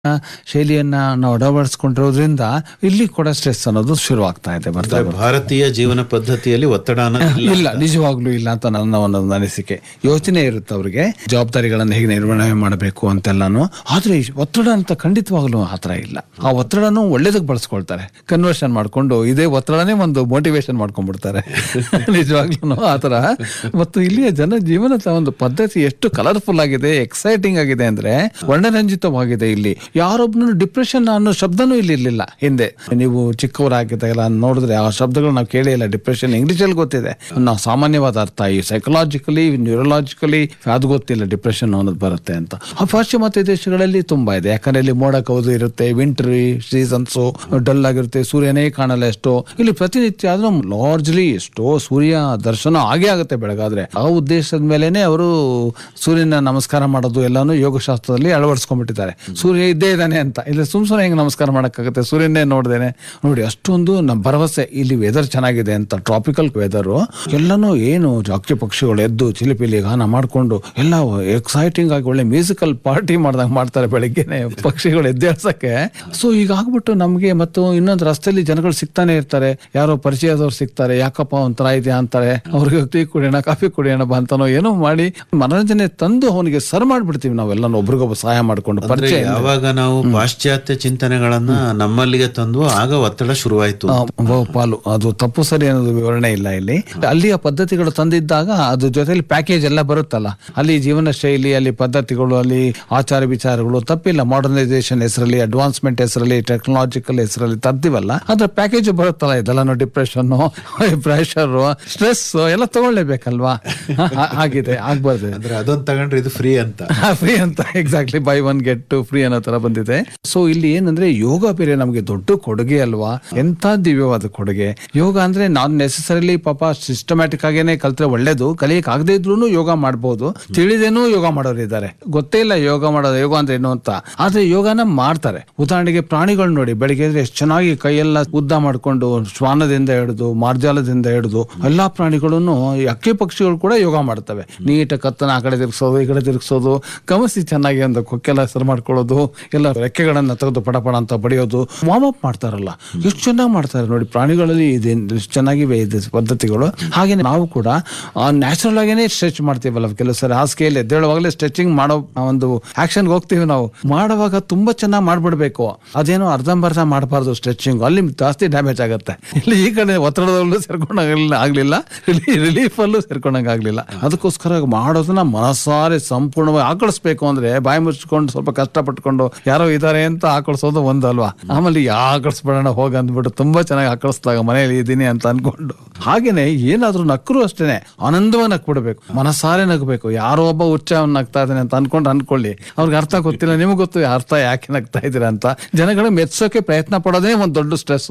ಶೈಲಿಯನ್ನ ನಾವು ಅಳವಡಿಸ್ಕೊಂಡಿರೋದ್ರಿಂದ ಇಲ್ಲಿ ಕೂಡ ಸ್ಟ್ರೆಸ್ ಅನ್ನೋದು ಶುರು ಆಗ್ತಾ ಇದೆ ಬರ್ತಾ ಅಂದ್ರೆ ಭಾರತೀಯ ಜೀವನ ಪದ್ಧತಿಯಲ್ಲಿ ಒತ್ತಡ ಅನ್ನೋದು ಇಲ್ಲ. ಇಲ್ಲ ನಿಜವಾಗ್ಲೂ ಇಲ್ಲ ಅಂತ ನನ್ನ ಒಂದೊಂದು ಅನಿಸಿಕೆ ಯೋಚನೆ ಇರುತ್ತೆ ಅವ್ರಿಗೆ ಜವಾಬ್ದಾರಿಗಳನ್ನು ಹೇಗೆ ನಿರ್ವಹಣೆ ಮಾಡಬೇಕು ಅಂತೆಲ್ಲಾನು ಆದ್ರೆ ಈ ಒತ್ತಡ ಅಂತ ಖಂಡಿತವಾಗ್ಲೂ ಆತರ ಇಲ್ಲ ಆ ಒತ್ತಡನು ಒಳ್ಳೇದಕ್ಕೆ ಬಳಸ್ಕೊಳ್ತಾರೆ ಕನ್ವರ್ಷನ್ ಮಾಡ್ಕೊಂಡು ಇದೇ ಒತ್ತಡನೇ ಒಂದು ಮೋಟಿವೇಶನ್ ಮಾಡ್ಕೊಂಡ್ಬಿಡ್ತಾರೆ ನಿಜವಾಗ್ಲೂ ಆತರ ಮತ್ತು ಇಲ್ಲಿಯ ಜನ ಜೀವನದ ಒಂದು ಪದ್ಧತಿ ಎಷ್ಟು ಕಲರ್ಫುಲ್ ಆಗಿದೆ ಎಕ್ಸೈಟಿಂಗ್ ಆಗಿದೆ ಅಂದ್ರೆ ವರ್ಣರಂಜಿತವಾಗಿದೆ ಇಲ್ಲಿ ಯಾರೊಬ್ನು ಡಿಪ್ರೆಷನ್ ಅನ್ನೋ ಶಬ್ದನೂ ಇಲ್ಲಿ ಇರ್ಲಿಲ್ಲ ಹಿಂದೆ ನೀವು ಚಿಕ್ಕವರಾಗಿದ್ದಾಗೆಲ್ಲ ನೋಡಿದ್ರೆ ಆ ಶಬ್ದಗಳು ನಾವು ಕೇಳೇ ಇಲ್ಲ ಡಿಪ್ರೆಷನ್ ಇಂಗ್ಲಿಷ್ ಅಲ್ಲಿ ಗೊತ್ತಿದೆ ನಾವು ಸಾಮಾನ್ಯವಾದ ಅರ್ಥ ಈ ಸೈಕಲಾಜಿಕಲಿ ನ್ಯೂರಲಾಜಿಕಲಿ ಅದು ಗೊತ್ತಿಲ್ಲ ಡಿಪ್ರೆಷನ್ ಅನ್ನೋದು ಬರುತ್ತೆ ಅಂತ ಆ ಪಾಶ್ಚಿಮಾತ್ಯ ದೇಶಗಳಲ್ಲಿ ತುಂಬಾ ಇದೆ ಯಾಕಂದ್ರೆ ಇಲ್ಲಿ ಮೋಡ ಕವಿದು ಇರುತ್ತೆ ವಿಂಟರ್ ಸೀಸನ್ಸ್ ಡಲ್ ಆಗಿರುತ್ತೆ ಸೂರ್ಯನೇ ಕಾಣಲ್ಲ ಎಷ್ಟೋ ಇಲ್ಲಿ ಪ್ರತಿನಿತ್ಯ ಆದ್ರೂ ಲಾರ್ಜ್ಲಿ ಎಷ್ಟೋ ಸೂರ್ಯ ದರ್ಶನ ಆಗೇ ಆಗುತ್ತೆ ಬೆಳಗಾದ್ರೆ ಆ ಉದ್ದೇಶದ ಮೇಲೆನೆ ಅವರು ಸೂರ್ಯನ ನಮಸ್ಕಾರ ಮಾಡೋದು ಎಲ್ಲಾನು ಯೋಗಶಾಸ್ತ್ರದಲ್ಲಿ ಅಳವಡಿಸ್ಕೊಂಡ್ಬಿಟ್ಟಿದ್ದಾರೆ ಸೂರ್ಯ ಇದ್ದೇ ಇದ್ದಾನೆ ಅಂತ ಇಲ್ಲಿ ಸುಮ್ ಸುಮ್ಮನೆ ಹೆಂಗ್ ನಮಸ್ಕಾರ ಮಾಡಕ್ಕಾಗುತ್ತೆ ಸೂರ್ಯನೇ ನೋಡ್ದೇನೆ ನೋಡಿ ಅಷ್ಟೊಂದು ನಮ್ಮ ಭರವಸೆ ಇಲ್ಲಿ ವೆದರ್ ಚೆನ್ನಾಗಿದೆ ಅಂತ ಟ್ರಾಪಿಕಲ್ ವೆದರ್ ಎಲ್ಲಾನು ಏನು ಅಕ್ಕಿ ಪಕ್ಷಿಗಳು ಎದ್ದು ಚಿಲಿಪಿಲಿ ಗಾನ ಮಾಡ್ಕೊಂಡು ಎಲ್ಲ ಎಕ್ಸೈಟಿಂಗ್ ಆಗಿ ಒಳ್ಳೆ ಮ್ಯೂಸಿಕಲ್ ಪಾರ್ಟಿ ಮಾಡ್ದಂಗ್ ಮಾಡ್ತಾರೆ ಬೆಳಿಗ್ಗೆನೆ ಪಕ್ಷಿಗಳು ಎದ್ದೇಳ್ಸಕ್ಕೆ ಸೊ ಈಗ ಆಗ್ಬಿಟ್ಟು ನಮ್ಗೆ ಮತ್ತು ಇನ್ನೊಂದು ರಸ್ತೆಯಲ್ಲಿ ಜನಗಳು ಸಿಗ್ತಾನೆ ಇರ್ತಾರೆ ಯಾರೋ ಪರಿಚಯದವ್ರು ಸಿಗ್ತಾರೆ ಯಾಕಪ್ಪ ಒಂಥರ ಇದೆಯಾ ಅಂತಾರೆ ಅವ್ರಿಗೆ ಟೀ ಕುಡಿಯೋಣ ಕಾಫಿ ಕುಡಿಯೋಣ ಬಾ ಅಂತಾನೋ ಏನೋ ಮಾಡಿ ಮನೋರಂಜನೆ ತಂದು ಅವನಿಗೆ ಸರ್ ಮಾಡ್ಬಿಡ್ತೀವಿ ನಾವೆಲ್ಲ ಒಬ್ರಿಗೊಬ್ಬ ಸಹಾಯ ಮಾಡ್ಕೊಂಡು ಅಂದ್ರೆ ಪರಿಚಯ ಯಾವಾಗ ನಾವು ಪಾಶ್ಚಾತ್ಯ ಚಿಂತನೆಗಳನ್ನ ನಮ್ಮಲ್ಲಿಗೆ ತಂದು ಆಗ ಒತ್ತಡ ಶುರುವಾಯ್ತು ಆ, ಬಹು ಪಾಲು ಅದು ತಪ್ಪು ಸರಿ ಅನ್ನೋದು ವಿವರಣೆ ಇಲ್ಲ ಇಲ್ಲಿ ಅಲ್ಲಿಯ ಪದ್ಧತಿಗಳು ತಂದಿದ್ದಾಗ ಅದ್ರ ಜೊತೆಲಿ ಪ್ಯಾಕೇಜ್ ಎಲ್ಲ ಬರುತ್ತಲ್ಲ ಅಲ್ಲಿ ಜೀವನ ಶೈಲಿ ಅಲ್ಲಿ ಪದ್ಧತಿಗಳು ಅಲ್ಲಿ ಆಚಾರ ವಿಚಾರಗಳು ತಪ್ಪಿಲ್ಲ ಮಾಡರ್ನೈಸೇಷನ್ ಹೆಸರಲ್ಲಿ ಅಡ್ವಾನ್ಸ್ಮೆಂಟ್ ಹೆಸರಲ್ಲಿ ಟೆಕ್ನಾಲಜಿಕಲ್ ಹೆಸರಲ್ಲಿ ತರ್ತೀವಲ್ಲ ಅದ್ರ ಪ್ಯಾಕೇಜ್ ಬರುತ್ತಲ್ಲ ಇದೆಲ್ಲ ಡಿಪ್ರೆಷನ್ ಪ್ರೆಷರ್ ಸ್ಟ್ರೆಸ್ ಎಲ್ಲ ತಗೊಳ್ಳೇಬೇಕಲ್ವಾ ಹಾ- ಆಗಿದೆ ಆಗ್ಬಾರ್ದು ಅಂದ್ರೆ ಅದೊಂದು ತಗೊಂಡ್ರೆ ಇದು ಫ್ರೀ ಅಂತ ಫ್ರೀ ಅಂತ exactly buy one get two free ಅನ್ನೋ ತರ ಬಂದಿದೆ ಸೊ ಇಲ್ಲಿ ಏನಂದ್ರೆ ಯೋಗ ಬೇರೆ ನಮಗೆ ದೊಡ್ಡ ಕೊಡುಗೆ ಅಲ್ವಾ ಎಂತ ದಿವ್ಯವಾದ ಕೊಡುಗೆ ಯೋಗ ಅಂದ್ರೆ ನಾನ್ ನೆಸೆಸರಿಲಿ ಪಾಪ ಸಿಸ್ಟಮ್ಯಾಟಿಕ್ ಆಗೇನೆ ಕಲ್ತ್ರೆ ಒಳ್ಳೇದು ಕಲಿಯಕ್ ಆಗದೆ ಇದ್ರು ಯೋಗ ಮಾಡ್ಬೋದು ತಿಳಿದೇನೂ ಯೋಗ ಮಾಡೋರು ಇದ್ದಾರೆ ಗೊತ್ತೇ ಇಲ್ಲ ಯೋಗ ಮಾಡೋದು ಯೋಗ ಅಂದ್ರೆ ಏನು ಅಂತ ಆದ್ರೆ ಯೋಗನ ಮಾಡ್ತಾರೆ ಉದಾಹರಣೆಗೆ ಪ್ರಾಣಿಗಳು ನೋಡಿ ಬೆಳಿಗ್ಗೆ ಎದ್ರೆ ಎಷ್ಟು ಚೆನ್ನಾಗಿ ಕೈಯೆಲ್ಲ ಉದ್ದ ಮಾಡ್ಕೊಂಡು ಶ್ವಾನದಿಂದ ಹಿಡಿದು ಮಾರ್ಜಾಲದಿಂದ ಹಿಡಿದು ಎಲ್ಲಾ ಪ್ರಾಣಿಗಳನ್ನು ಈ ಅಕ್ಕಿ ಪಕ್ಷಿಗಳು ಕೂಡ ಯೋಗ ಮಾಡ್ತವೆ ನೀಟ ಕತ್ತನ ಆ ಕಡೆ ತಿರ್ಗಿಸೋದು ಈ ಕಡೆ ತಿರ್ಗಿಸೋದು ಗಮನಿಸಿ ಚೆನ್ನಾಗಿ ಒಂದು ಕೊಕ್ಕೆಲ್ಲ ಸರ್ ಮಾಡ್ಕೊಳ್ಳೋದು ಎಲ್ಲ ರೆಕ್ಕೆಗಳನ್ನ ತೆಗೆದು ಪಡ ಪಡ ಅಂತ ಬಡಿಯೋದು ವಾರ್ಮ್ ಅಪ್ ಮಾಡ್ತಾರಲ್ಲ ಎಷ್ಟು ಚೆನ್ನಾಗಿ ಮಾಡ್ತಾರೆ ನೋಡಿ ಪ್ರಾಣಿಗಳಲ್ಲಿ ಇದೆ ಎಷ್ಟು ಚೆನ್ನಾಗಿವೆ ಇದೆ ಪದ್ಧತಿಗಳು ಹಾಗೆ ನಾವು ಕೂಡ ನ್ಯಾಚುರಲ್ ಆಗೇನೆ ಸ್ಟ್ರೆಚ್ ಮಾಡ್ತೀವಲ್ಲ ಕೆಲವು ಸರಿ ಹಾಸಿಗೆಯಲ್ಲಿ ಎದ್ದೇಳುವಾಗಲೇ ಸ್ಟ್ರೆಚಿಂಗ್ ಮಾಡೋ ಆ ಒಂದು ಆಕ್ಷನ್ಗೆ ಹೋಗ್ತೀವಿ ನಾವು ಮಾಡುವಾಗ ತುಂಬಾ ಚೆನ್ನಾಗಿ ಮಾಡ್ಬಿಡ್ಬೇಕು ಅದೇನೋ ಅರ್ಧಂಬರ್ಧ ಮಾಡಬಾರ್ದು ಸ್ಟ್ರೆಚಿಂಗ್ ಅಲ್ಲಿ ಜಾಸ್ತಿ ಡ್ಯಾಮೇಜ್ ಆಗುತ್ತೆ ಇಲ್ಲಿ ಈ ಕಡೆ ಒತ್ತಡದಲ್ಲೂ ಸೇರ್ಕೊಂಡಾಗಲಿಲ್ಲ ಆಗ್ಲಿಲ್ಲ ರಿಲೀಫ್ ಅಲ್ಲೂ ಸೇರ್ಕೊಂಡಂಗ ಆಗ್ಲಿಲ್ಲ ಅದಕ್ಕೋಸ್ಕರ ಮಾಡೋದನ್ನ ಮನಸಾರೆ ಸಂಪೂರ್ಣವಾಗಿ ಆಕಳಿಸ್ಬೇಕು ಅಂದ್ರೆ ಬಾಯಿ ಮುಚ್ಕೊಂಡು ಸ್ವಲ್ಪ ಕಷ್ಟ ಪಟ್ಕೊಂಡು ಯಾರೋ ಇದಾರೆ ಅಂತ ಆಕಳಿಸೋದು ಒಂದು ಅಲ್ವಾ ಆಮೇಲೆ ಯಾ ಆಕಳಿಸ್ಬೇಡಣ ಹೋಗ ಅಂದ್ಬಿಟ್ಟು ತುಂಬಾ ಚೆನ್ನಾಗಿ ಆಕಳಿಸಿದಾಗ ಮನೆಯಲ್ಲಿ ಇದ್ದೀನಿ ಅಂತ ಅನ್ಕೊಂಡು ಹಾಗೇನೆ ಏನಾದ್ರೂ ನಕ್ಕರು ಅಷ್ಟೇನೆ ಆನಂದವಾಗಿ ನಕ್ಬಿಡ್ಬೇಕು ಮನಸಾರೆ ನಗಬೇಕು ಯಾರೋ ಒಬ್ಬ ಹುಚ್ಚ ಅವ್ನ್ ನಗ್ತಾ ಇದ್ದಾನೆ ಅಂತ ಅನ್ಕೊಂಡು ಅನ್ಕೊಳ್ಳಿ ಅವ್ರಿಗೆ ಅರ್ಥ ಗೊತ್ತಿಲ್ಲ ನಿಮ್ಗೆ ಗೊತ್ತು ಅರ್ಥ ಯಾಕೆ ನಗ್ತಾ ಇದ್ದೀರಾ ಅಂತ ಜನಗಳು ಮೆಚ್ಚೋಕೆ ಪ್ರಯತ್ನ ಪಡೋದೇ ಒಂದು ದೊಡ್ಡ ಸ್ಟ್ರೆಸ್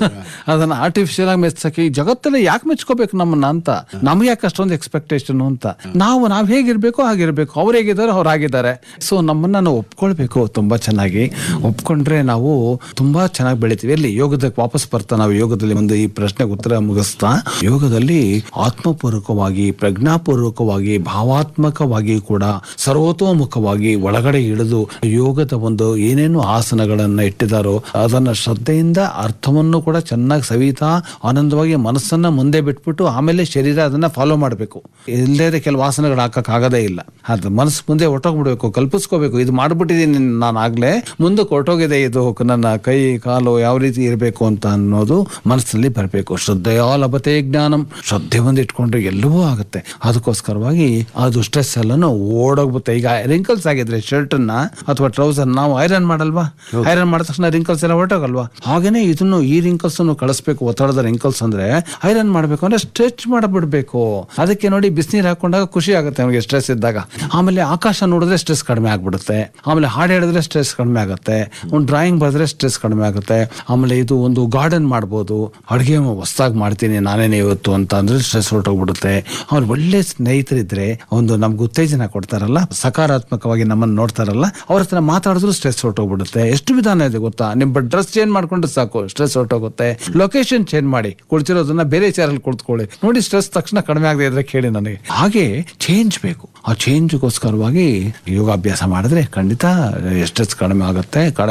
ಅದನ್ನ ಆರ್ಟಿಫಿಷಿಯಲ್ ಆಗಿ ಮೆಚ್ಚಕ್ಕೆ ಈ ಜಗತ್ತಲ್ಲಿ ಯಾಕೆ ಮೆಚ್ಕೋಬೇಕು ನಮ್ಮನ್ನ ಅಂತ ನಮ್ಗೆ ಯಾಕೆ ಅಷ್ಟೊಂದು ಎಕ್ಸ್ಪೆಕ್ಟೇಷನ್ ಅಂತ ನಾವು ನಾವ್ ಹೇಗಿರ್ಬೇಕು ಹಾಗಿರ್ಬೇಕು ಅವ್ರು ಹೇಗಿದ್ದಾರೆ ಅವ್ರು ಆಗಿದ್ದಾರೆ ಸೊ ನಮ್ಮನ್ನ ನಾವು ಒಪ್ಕೊಳ್ಬೇಕು ತುಂಬಾ ಚೆನ್ನಾಗಿ ಒಪ್ಕೊಂಡ್ರೆ ನಾವು ತುಂಬಾ ಚೆನ್ನಾಗಿ ಬೆಳಿತೀವಿ ಎಲ್ಲಿ ಯೋಗದಕ್ಕೆ ವಾಪಸ್ ಬರ್ತಾ ನಾವು ಯೋಗದಲ್ಲಿ ಒಂದು ಈ ಪ್ರಶ್ನೆಗೆ ಉತ್ತರ ಮುಗಿಸ್ತಾ ಯೋಗದಲ್ಲಿ ಆತ್ಮಪೂರ್ವಕವಾಗಿ ಪ್ರಜ್ಞಾಪೂರ್ವಕವಾಗಿ ಭಾವಾತ್ಮಕವಾಗಿ ಕೂಡ ಸರ್ವತೋಮುಖವಾಗಿ ಒಳಗಡೆ ಇಳಿದು ಯೋಗದ ಒಂದು ಏನೇನು ಆಸನಗಳನ್ನ ಇಟ್ಟಿದಾರೋ ಅದನ್ನ ಶ್ರದ್ಧೆಯಿಂದ ಅರ್ಥವನ್ನು ಕೂಡ ಚೆನ್ನಾಗಿ ಸವಿತಾ ಆನಂದವಾಗಿ ಮನಸ್ಸನ್ನ ಮುಂದೆ ಬಿಟ್ಬಿಟ್ಟು ಆಮೇಲೆ ಶರೀರ ಅದನ್ನ ಫಾಲೋ ಮಾಡಬೇಕು ಇಲ್ಲದೆ ಕೆಲವು ಆಸನಗಳು ಹಾಕಕ್ ಆಗದೇ ಇಲ್ಲ ಅದು ಮನಸ್ಸು ಮುಂದೆ ಹೊಟ್ಟೋಗ್ಬಿಡ್ಬೇಕು ಕಲ್ಪಿಸ್ಕೋಬೇಕು ಇದು ಮಾಡ್ಬಿಟ್ಟಿದ್ದೀನಿ ನಾನು ಆಗ್ಲೇ ಮುಂದಕ್ಕೆ ಹೊರಟೋಗಿದೆ ಇದು ನನ್ನ ಕೈ ಕಾಲು ಯಾವ ರೀತಿ ಇರಬೇಕು ಅಂತ ಅನ್ನೋದು ಮನಸ್ಸಿನಲ್ಲಿ ಬರಬೇಕು ಶ್ರದ್ಧೆಯ ಲಭತೆ ಜ್ಞಾನಂ ಶ್ರದ್ಧೆ ಒಂದು ಇಟ್ಕೊಂಡ್ರೆ ಎಲ್ಲವೂ ಆಗುತ್ತೆ ಅದಕ್ಕೋಸ್ಕರವಾಗಿ ಅದು ಸ್ಟ್ರೆಸ್ ಎಲ್ಲಾನು ಓಡೋಗ್ಬಿಡುತ್ತೆ ಈಗ ರಿಂಕಲ್ಸ್ ಆಗಿದ್ರೆ ಶರ್ಟ್ ಅನ್ನ ಅಥವಾ ಟ್ರೌಸರ್ ನಾವು ಐರನ್ ಮಾಡಲ್ವಾ ಐರನ್ ಮಾಡಿದ ತಕ್ಷಣ ರಿಂಕಲ್ಸ್ ಎಲ್ಲ ಹೊರಟೋಗಲ್ವಾ ಹಾಗೇನೆ ಇದನ್ನು ಈ ರಿಂಕಲ್ಸ್ ಅನ್ನು ಕಳಿಸ್ಬೇಕು ಒತ್ತಡದ ರಿಂಕಲ್ಸ್ ಅಂದ್ರೆ ಐರನ್ ಮಾಡ್ಬೇಕು ಅಂದ್ರೆ ಸ್ಟ್ರೆಚ್ ಮಾಡಬಿಡ್ಬೇಕು ಅದಕ್ಕೆ ನೋಡಿ ಬಿಸಿನೀರು ಹಾಕೊಂಡಾಗ ಖುಷಿ ಆಗುತ್ತೆ ನಮಗೆ ಸ್ಟ್ರೆಸ್ ಇದ್ದಾಗ ಆಮೇಲೆ ಆಕಾಶ ನೋಡಿದ್ರೆ ಸ್ಟ್ರೆಸ್ ಕಡಿಮೆ ಆಗ್ಬಿಡುತ್ತೆ ಆಮೇಲೆ ಹಾಡು ಹೇಳಿದ್ರೆ ಸ್ಟ್ರೆಸ್ ಕಡಿಮೆ ಆಗುತ್ತೆ ಒಂದು ಡ್ರಾಯಿಂಗ್ ಬರೆದ್ರೆ ಸ್ಟ್ರೆಸ್ ಕಡಿಮೆ ಆಗುತ್ತೆ ಆಮೇಲೆ ಇದು ಒಂದು ಗಾರ್ಡನ್ ಮಾಡ್ಬೋದು ಅಡುಗೆ ಹೊಸದಾಗಿ ಮಾಡ್ತೀನಿ ನಾನೇನೆ ಇವತ್ತು ಅಂತ ಅಂದ್ರೆ ಸ್ಟ್ರೆಸ್ ಹೊರಟೋಗ್ಬಿಡುತ್ತೆ ಅವ್ರು ಒಳ್ಳೆ ಸ್ನೇಹಿತರಿದ್ರೆ ಒಂದು ನಮ್ಗೆ ಉತ್ತೇಜನ ಕೊಡ್ತಾರಲ್ಲ ಸಕಾರಾತ್ಮಕವಾಗಿ ನಮ್ಮನ್ನು ನೋಡ್ತಾರಲ್ಲ ಅವ್ರ ಹತ್ರ ಮಾತಾಡಿದ್ರು ಸ್ಟ್ರೆಸ್ ಹೊರಟೋಗ್ಬಿಡುತ್ತೆ ಎಷ್ಟು ವಿಧಾನ ಇದೆ ಗೊತ್ತಾ ನಿಮ್ಮ ಡ್ರೆಸ್ ಚೇಂಜ್ ಮಾಡ್ಕೊಂಡ್ರೆ ಸಾಕು ಸ್ಟ್ರೆಸ್ ಹೊರಟೋಗುತ್ತೆ ಲೊಕೇಶನ್ ಚೇಂಜ್ ಮಾಡಿ ಕುಳಿತಿರೋದನ್ನ ಬೇರೆ ಚಾರಲ್ಲಿ ಕುಳಿತುಕೊಳ್ಳಿ ನೋಡಿ ಸ್ಟ್ರೆಸ್ ತಕ್ಷಣ ಕಡಿಮೆ ಆಗದೆ ಇದ್ರೆ ಕೇಳಿ ನನಗೆ ಹಾಗೆ ಚೇಂಜ್ ಬೇಕು ಆ ಚೇಂಜ್ಗೋಸ್ಕರವಾಗಿ ಯೋಗಾಭ್ಯಾಸ ಮಾಡಿದ್ರೆ ಖಂಡಿತ ಸ್ಟ್ರೆಸ್ ಕಡಿಮೆ ಆಗುತ್ತೆ ಕಡಿಮೆ